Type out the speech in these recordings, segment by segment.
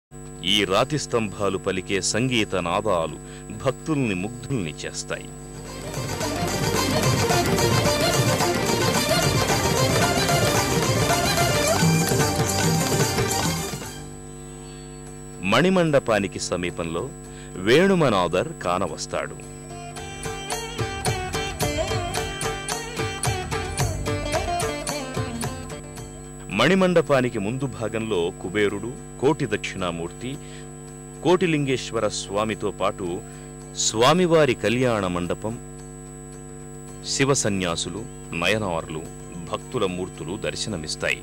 ఈ రాతి స్తంభాలు పలికే సంగీత నాదాలు భక్తుల్ని ముగ్ధుల్ని చేస్తాయి మణిమండపానికి సమీపంలో వేణుమనాదర్ కానవస్తాడు మణిమండపానికి ముందు భాగంలో కుబేరుడు కోటి దక్షిణామూర్తి కోటిలింగేశ్వర స్వామితో పాటు స్వామివారి కళ్యాణ మండపం శివ సన్యాసులు నయనార్లు భక్తుల మూర్తులు దర్శనమిస్తాయి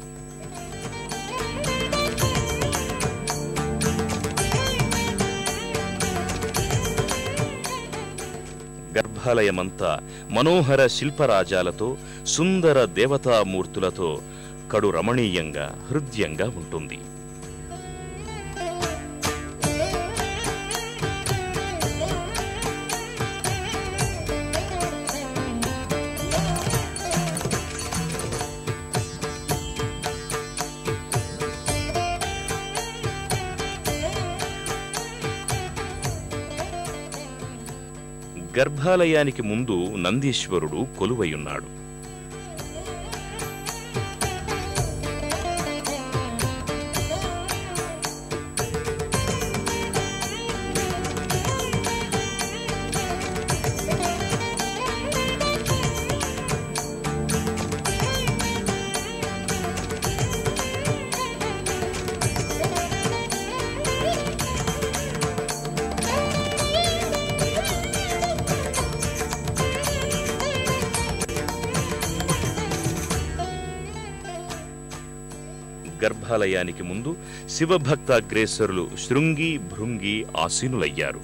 గర్భాలయమంతా మనోహర శిల్పరాజాలతో సుందర దేవతామూర్తులతో కడు రమణీయంగా హృద్యంగా ఉంటుంది గర్భాలయానికి ముందు నందీశ్వరుడు కొలువయున్నాడు గర్భాలయానికి ముందు శివభక్తాగ్రేసరులు శృంగి భృంగి ఆసీనులయ్యారు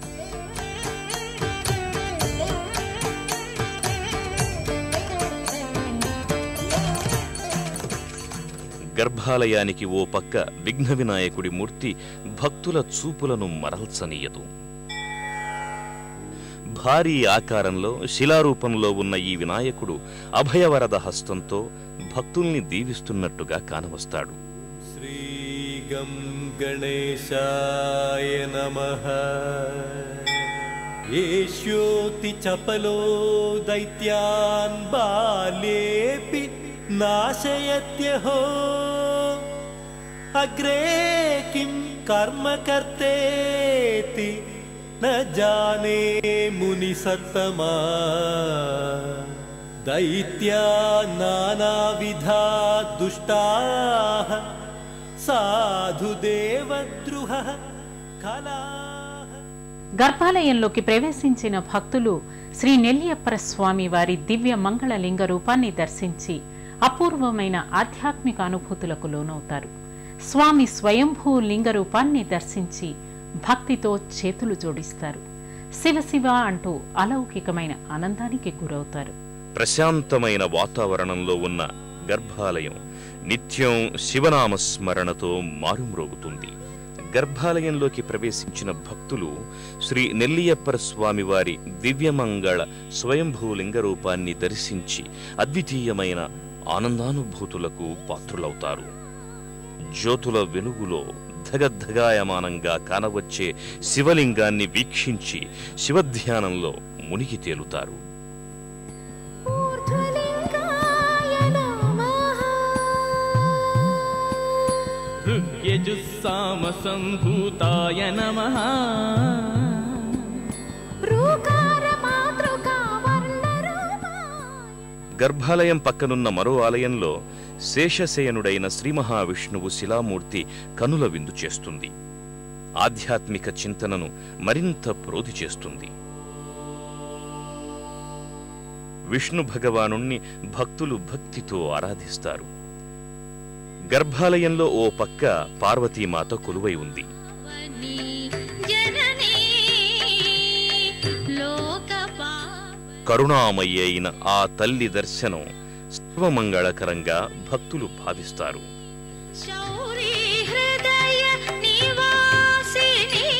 గర్భాలయానికి ఓ పక్క విఘ్న వినాయకుడి మూర్తి భక్తుల చూపులను మరల్చనీయదు భారీ ఆకారంలో శిలారూపంలో ఉన్న ఈ వినాయకుడు అభయవరద హస్తంతో భక్తుల్ని దీవిస్తున్నట్టుగా కానవస్తాడు श्रीगं गणेशाय नमः एष्योति चपलो दैत्यान् बाल्येऽपि नाशयत्यहो अग्रे किं कर्म कर्तेति न जाने मुनिसत्तमा दैत्या नानाविधा दुष्टाः साधुदेवद्रुहः कलाः గర్భాలయంలోకి ప్రవేశించిన భక్తులు శ్రీ నెల్లియప్పర స్వామి వారి దివ్య మంగళ లింగ రూపాన్ని దర్శించి అపూర్వమైన ఆధ్యాత్మిక అనుభూతులకు లోనవుతారు స్వామి స్వయంభూ లింగ రూపాన్ని దర్శించి భక్తితో చేతులు జోడిస్తారు శివ శివ అంటూ అలౌకికమైన ఆనందానికి గురవుతారు ప్రశాంతమైన వాతావరణంలో ఉన్న గర్భాలయం నిత్యం శివనామ స్మరణతో మారుమ్రోగుతుంది గర్భాలయంలోకి ప్రవేశించిన భక్తులు శ్రీ నెల్లియప్పర స్వామివారి దివ్యమంగళ స్వయంభూలింగ రూపాన్ని దర్శించి అద్వితీయమైన ఆనందానుభూతులకు పాత్రులవుతారు జ్యోతుల వెలుగులో ధగద్ధగాయమానంగా కానవచ్చే శివలింగాన్ని వీక్షించి శివధ్యానంలో మునిగి తేలుతారు ఊర్ధ్వలింగాయ నమః ऋग्यजुस्सामसम्भूताय नमः రూకారమాతృకా వర్ణరూపాయ గర్భాలయం పక్కనున్న మరో ఆలయంలో శేషశయనుడైన శ్రీ మహావిష్ణువు శిలామూర్తి కనుల విందు చేస్తుంది ఆధ్యాత్మిక చింతనను మరింత ప్రోధి చేస్తుంది విష్ణు భగవానుణ్ణి భక్తులు భక్తితో ఆరాధిస్తారు గర్భాలయంలో ఓ పక్క పార్వతీమాత కొలువై ఉంది వని జననీ లోకపా కరుణామయ్య అయిన ఆ తల్లి దర్శనం సర్వమంగళకరంగా భక్తులు భావిస్తారు శౌరీ హృదయ నివాసిని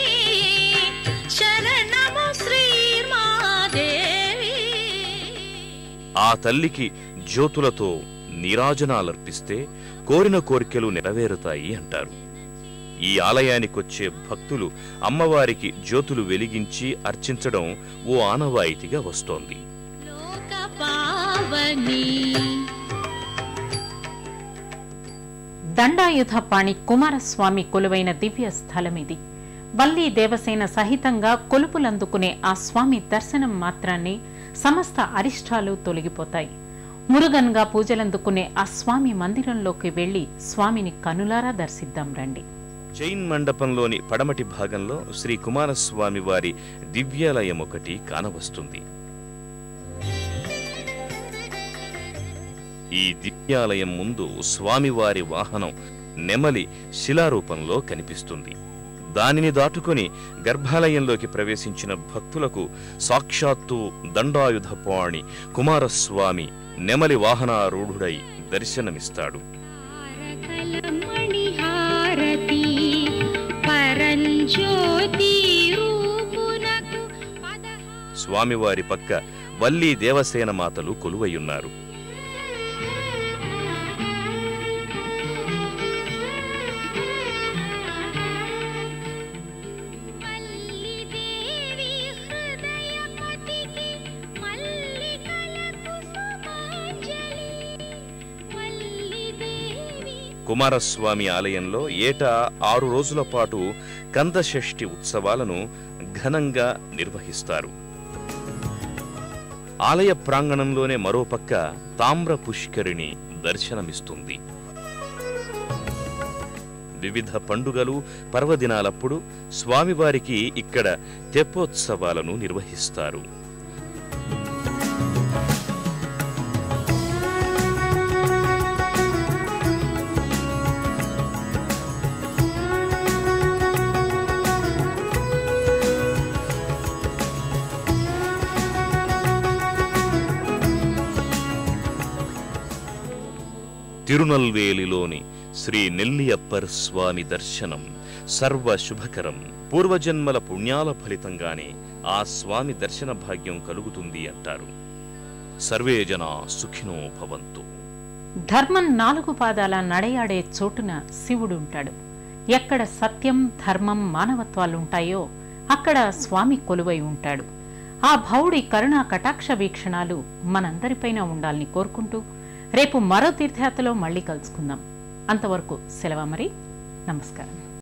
శరణము శ్రీమాదేవి ఆ తల్లికి జ్యోతులతో నీరాజనాలర్పిస్తే కోరిన కోరికలు నెరవేరుతాయి అంటారు ఈ ఆలయానికొచ్చే భక్తులు అమ్మవారికి జ్యోతులు వెలిగించి అర్చించడం ఓ ఆనవాయితీగా వస్తోంది లోక పావని దండాయుధ పాణి కుమారస్వామి కొలువైన దివ్య స్థలమిది వల్లి దేవసేన సహితంగా కొలుపులందుకునే ఆ స్వామి దర్శనం మాత్రాన్ని సమస్త అరిష్టాలు తొలగిపోతాయి మురుగన్గా పూజలందుకునే ఆ స్వామి మందిరంలోకి వెళ్లి స్వామిని కనులారా దర్శిద్దాం రండి జైన్ మండపంలోని పడమటి భాగంలో శ్రీ కుమారస్వామి వారి దివ్యాలయం ఒకటి కానవస్తుంది ఈ దివ్యాలయం ముందు స్వామివారి వాహనం నెమలి శిలారూపంలో కనిపిస్తుంది దానిని దాటుకొని గర్భాలయంలోకి ప్రవేశించిన భక్తులకు సాక్షాత్తు దండాయుధపాణి కుమారస్వామి నెమలి వాహనారూఢుడై దర్శనమిస్తాడు తారకలమణిహారతి పరంజ్యోతి రూపునకు పదహ స్వామివారి పక్క వల్లీ దేవసేన మాతలు కొలువయ్యున్నారు మల్లిదేవి హృదయపతికి మల్లికలకు సమాంజలి మల్లిదేవి కుమారస్వామి ఆలయంలో ఏటా ఆరు రోజుల పాటు కందషష్ఠి ఉత్సవాలను ఘనంగా నిర్వహిస్తారు ఆలయ ప్రాంగణంలోనే మరోపక్క తామ్ర పుష్కరిణి దర్శనమిస్తుంది వివిధ పండుగలు పర్వదినాలప్పుడు స్వామివారికి ఇక్కడ తెప్పోత్సవాలను నిర్వహిస్తారు తిరునల్వేలిలోని శ్రీ నెల్లియప్పర్ స్వామి దర్శనం సర్వ శుభకరం పూర్వజన్మల పుణ్యాల ఫలితంగానే ఆ స్వామి దర్శన భాగ్యం కలుగుతుంది అంటారు సర్వే జనా సుఖినో భవంతు ధర్మం నాలుగు పాదాల నడయాడే చోటున శివుడుంటాడు ఎక్కడ సత్యం ధర్మం మానవత్వాలుంటాయో అక్కడ స్వామి కొలువై ఉంటాడు ఆ భౌడి కరుణా కటాక్ష వీక్షణాలు మనందరిపైన ఉండాలని కోరుకుంటూ రేపు మరో తీర్థయాత్రలో మళ్ళీ కలుసుకుందాం అంతవరకు సెలవు మరి నమస్కారం